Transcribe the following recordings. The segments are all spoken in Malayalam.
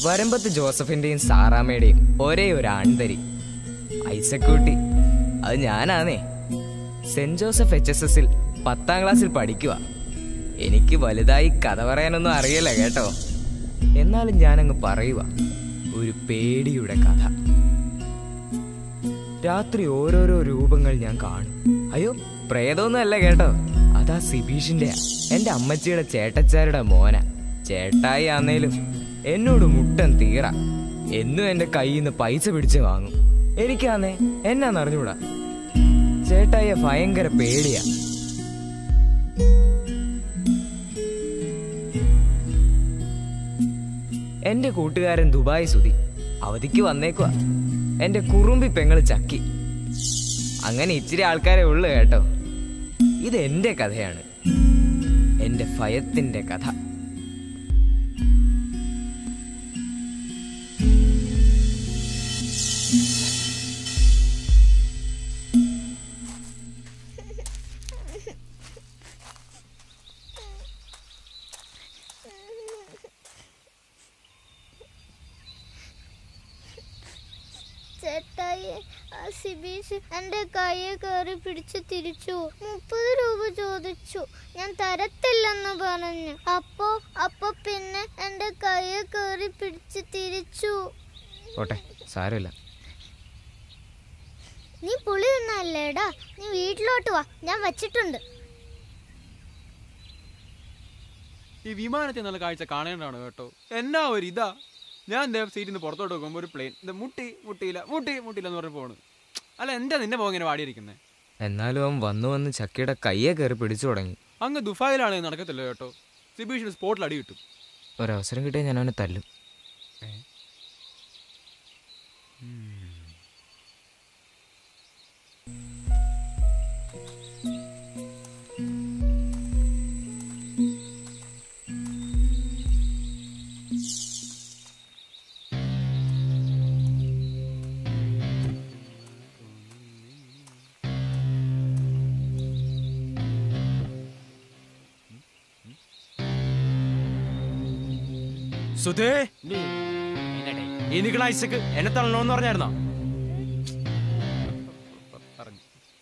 വരമ്പത്ത് ജോസഫിന്റെയും സാറാമ്മയുടെയും ഒരേ ഒരു ആൺതരി ഐസക്കൂട്ടി അത് ഞാനാന്നേ സെന്റ് ജോസഫ് എച്ച് എസ് എസിൽ പത്താം ക്ലാസ്സിൽ പഠിക്കുക എനിക്ക് വലുതായി കഥ പറയാനൊന്നും അറിയില്ല കേട്ടോ എന്നാലും ഞാനങ്ങ് പറയുക ഒരു പേടിയുടെ കഥ രാത്രി ഓരോരോ രൂപങ്ങൾ ഞാൻ കാണും അയ്യോ പ്രേതമൊന്നും അല്ല കേട്ടോ അതാ സിബീഷിന്റെ എന്റെ അമ്മച്ചിയുടെ ചേട്ടച്ചാരുടെ മോന ചേട്ടായി ആന്നേലും എന്നോട് മുട്ടൻ തീറ എന്നും എന്റെ കയ്യിൽ നിന്ന് പൈസ പിടിച്ച് വാങ്ങും എനിക്കാന്നേ എന്നാന്ന് അറിഞ്ഞൂടാ ചേട്ടായിയെ ഭയങ്കര പേടിയാ എന്റെ കൂട്ടുകാരൻ ദുബായ് സുതി അവധിക്ക് വന്നേക്കുവാ എന്റെ കുറുമ്പി പെങ്ങള് ചക്കി അങ്ങനെ ഇച്ചിരി ആൾക്കാരെ ഉള്ളു കേട്ടോ ഇത് എന്റെ കഥയാണ് എന്റെ ഭയത്തിന്റെ കഥ ചേട്ടായി ആ സിബീഷ് എന്റെ കയ്യെ കയറി പിടിച്ച് തിരിച്ചു മുപ്പത് രൂപ ചോദിച്ചു ഞാൻ തരത്തില്ലെന്ന് പറഞ്ഞു അപ്പോ അപ്പൊ പിന്നെ എന്റെ കയ്യെ കയറി പിടിച്ച് തിരിച്ചു പോട്ടെ സാരമില്ല നീ പുളി തിന്നല്ലേടാ നീ വീട്ടിലോട്ട് വാ ഞാൻ വച്ചിട്ടുണ്ട് ഈ വിമാനത്തെ നല്ല കാഴ്ച കാണേണ്ടതാണ് കേട്ടോ എന്നാ ഒരു ഇതാ ഞാൻ ദേ സീറ്റിൽ നിന്ന് പുറത്തോട്ട് നോക്കുമ്പോൾ ഒരു പ്ലെയിൻ ഇത് മുട്ടി മുട്ടിയില്ല മുട്ടി മുട്ടിയില്ല എന്ന് പറഞ്ഞ് പോണ് അല്ല എന്താ നിന്റെ പോകാൻ ഇങ്ങനെ വാടിയിരിക്കുന്നത് എന്നാലും അവൻ വന്നു വന്ന് ചക്കിയുടെ കയ്യെ കയറി പിടിച്ചു തുടങ്ങി അങ്ങ് ദുബായിലാണ് നടക്കത്തില്ല കേട്ടോ സിബീഷിന് സ്പോട്ടിൽ അടി കിട്ടും ഒരവസരം കിട്ടിയാൽ ഞാൻ അവനെ തല്ലും സുധേ ഈ നിക്കണ ഐസക്ക് എന്നെ തള്ളണോന്ന് പറഞ്ഞായിരുന്നോ പറഞ്ഞു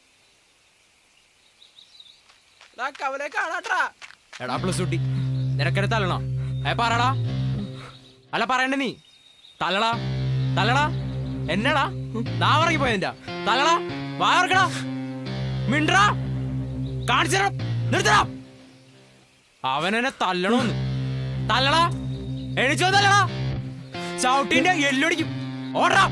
കവലെ കാണാട്ടാ എടാ പ്ലസ് കുട്ടി നിനക്കെന്നെ തള്ളണോ ഏ പറടാ അല്ല പറയണ്ട നീ തള്ളടാ തള്ളടാ എന്നടാ നാ ഇറങ്ങി പോയതിന്റെ തള്ളടാ വാർക്കടാ മിണ്ടടാ കാണിച്ചടാ നിർത്തടാ അവനെന്നെ തല്ലണോന്ന് തല്ലടാ എണിച്ചോ തല്ലടാ ചവിട്ടിന്റെ എല്ലൊടിക്കും ഓടാ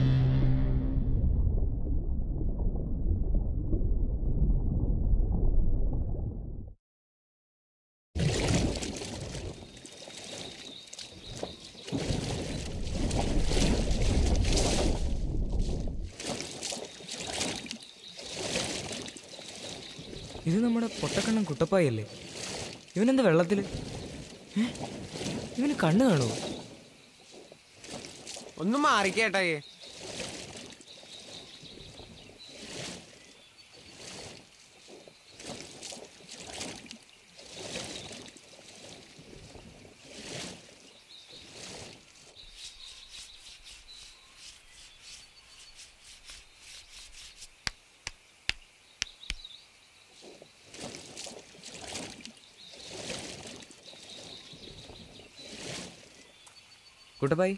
ഇത് നമ്മുടെ പൊട്ടക്കണ്ണൻ കുട്ടപ്പായല്ലേ ഇവനെന്താ വെള്ളത്തില് ഏ? ഇവന് കണ്ണ് കാണുമോ ഒന്ന് മാറിക്കേട്ടായേ കുട്ടപ്പായി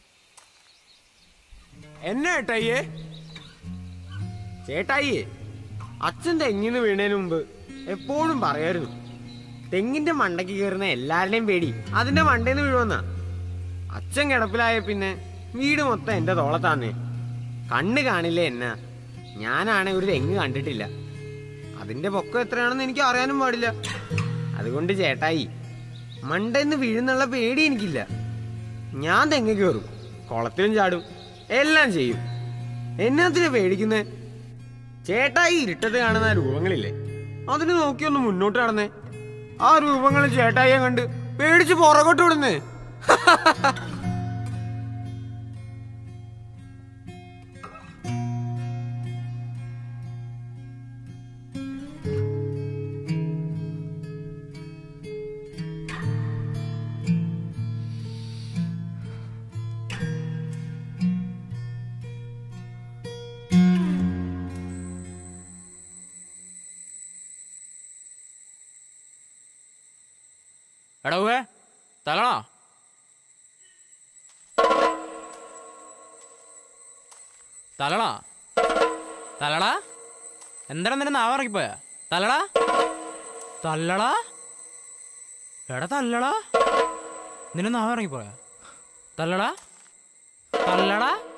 എന്നെ ഏട്ടായിയേ ചേട്ടായിയേ അച്ഛൻ തെങ്ങിന്ന് വീണതിന് മുമ്പ് എപ്പോഴും പറയായിരുന്നു തെങ്ങിന്റെ മണ്ടയ്ക്ക് കയറുന്ന എല്ലാവരുടെയും പേടി അതിന്റെ മണ്ടേന്ന് വീഴുമെന്നാ അച്ഛൻ കിടപ്പിലായ പിന്നെ വീട് മൊത്തം എന്റെ തോളത്താന്നേ കണ്ണ് കാണില്ലേ എന്നാ ഞാനാണെ ഒരു തെങ്ങ് കണ്ടിട്ടില്ല അതിന്റെ പൊക്കം എത്രയാണെന്ന് എനിക്ക് അറിയാനും പാടില്ല അതുകൊണ്ട് ചേട്ടായി മണ്ടേന്ന് വീഴുന്നുള്ള പേടി എനിക്കില്ല ഞാൻ തെങ്ങ് കയറും കുളത്തിലും ചാടും എല്ലാം ചെയ്യും എന്നാത്തിനാ പേടിക്കുന്നേ ചേട്ടായി ഇരുട്ടത്ത് കാണുന്ന ആ രൂപങ്ങളില്ലേ അതിന് നോക്കി ഒന്ന് മുന്നോട്ട് നടന്നേ ആ രൂപങ്ങൾ ചേട്ടായിയെ കണ്ട് പേടിച്ച് പുറകോട്ട് വിടുന്നേ എടാ ഊഹേ തലണോ തലണോ തലടാ എന്താണ് നിന്റെ നാവിറങ്ങിപ്പോയ തലടാ തല്ലടാ എടാ തല്ലടാ നിന്റെ നാവിറങ്ങിപ്പോയ തല്ലടാ തല്ലടാ